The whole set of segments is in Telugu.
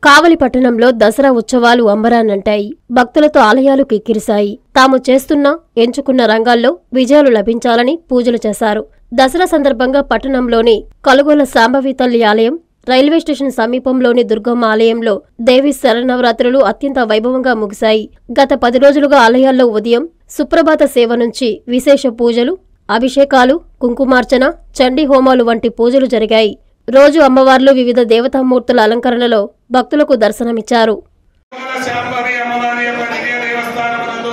కావలి పట్టణంలో దసరా ఉత్సవాలు అంబరాన్నంటాయి భక్తులతో ఆలయాలు కిక్కిరిశాయి తాము చేస్తున్న ఎంచుకున్న రంగాల్లో విజయాలు లభించాలని పూజలు చేశారు దసరా సందర్భంగా పట్టణంలోని కలుగొల శాంభవి తల్లి ఆలయం రైల్వే స్టేషన్ సమీపంలోని దుర్గమ్మ ఆలయంలో దేవి శరన్నవరాత్రులు అత్యంత వైభవంగా ముగిశాయి గత పది రోజులుగా ఆలయాల్లో ఉదయం సుప్రభాత సేవ నుంచి విశేష పూజలు అభిషేకాలు కుంకుమార్చన చండీ హోమాలు వంటి పూజలు జరిగాయి రోజు అమ్మవార్లు వివిధ దేవతామూర్తుల అలంకరణలో భక్తులకు దర్శనమిచ్చారు తిరుమల శాంభవి అమ్మవారి యొక్క దివ్య దేవస్థానమునందు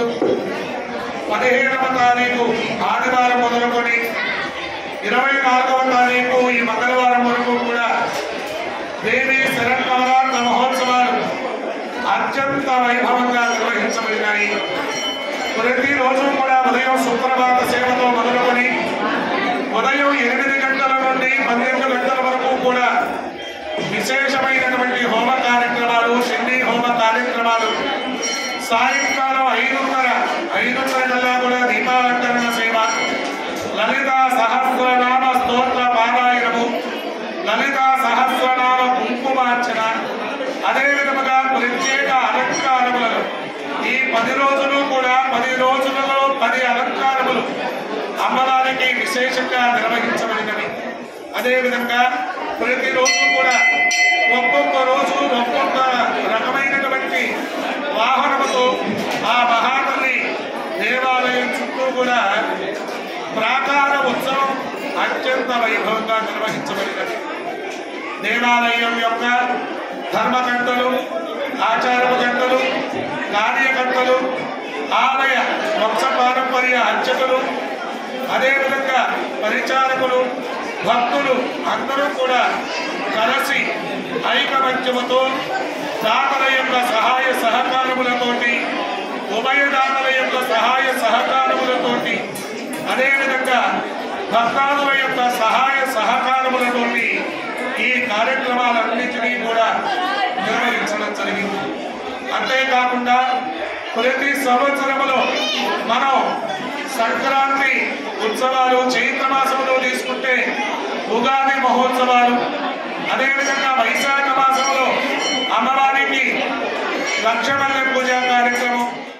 పదిహేడవ తారీఖు ఆదివారం మొదలుకొని ఇరవై నాలుగవ తారీఖు ఈ మంగళవారం వరకు కూడా దేవి శరణవరాత్ర మహోత్సవాలు అత్యంత వైభవంగా నిర్వహించబడినాయి ప్రతిరోజు కూడా ఉదయం సుప్రభాత సేవతో మొదలుకొని ఉదయం ఎనిమిది గంటల నుండి పన్నెండు గంటల వరకు కూడా విశేషమైనటువంటి హోమ కార్యక్రమాలు చండీ హోమ కార్యక్రమాలు సాయంకాలం ఐదున్నర ఐదున్నర కల్లా కూడా దీపాలంకరణ సేవ లలిత సహస్రనామ స్తోత్ర పారాయణము లలిత సహస్రనామ కుంకుమార్చన అదే విధముగా ప్రత్యేక అలంకారములను ఈ పది రోజులు కూడా పది రోజులలో పది అలంకారములు అమ్మవారికి విశేషంగా నిర్వహించబడినవి అదేవిధంగా ప్రతిరోజు కూడా ఒక్కొక్క రోజు ఒక్కొక్క రకమైనటువంటి వాహనముతో ఆ మహాతల్లి దేవాలయం చుట్టూ కూడా ప్రాకార ఉత్సవం అత్యంత వైభవంగా నిర్వహించబడినది దేవాలయం యొక్క ధర్మకర్తలు ఆచారపు గంటలు కార్యకర్తలు ఆలయ వంశ పారంపర్య అర్చకులు అదేవిధంగా పరిచారకులు భక్తులు అందరూ కూడా కలిసి ఐకమత్యముతో దాతల యొక్క సహాయ సహకారములతోటి ఉభయదాతల యొక్క సహాయ సహకారములతోటి అదేవిధంగా భక్తాదుల యొక్క సహాయ సహకారములతోటి ఈ కార్యక్రమాలన్నింటినీ కూడా నిర్వహించడం జరిగింది అంతేకాకుండా ప్రతి సంవత్సరములో మనం సంక్రాంతి ఉత్సవాలు చైత్ర మాసంలో తీసుకుంటే ఉగాది మహోత్సవాలు అదేవిధంగా వైశాఖ మాసంలో అమ్మవారికి లక్షమల్లె పూజ కార్యక్రమం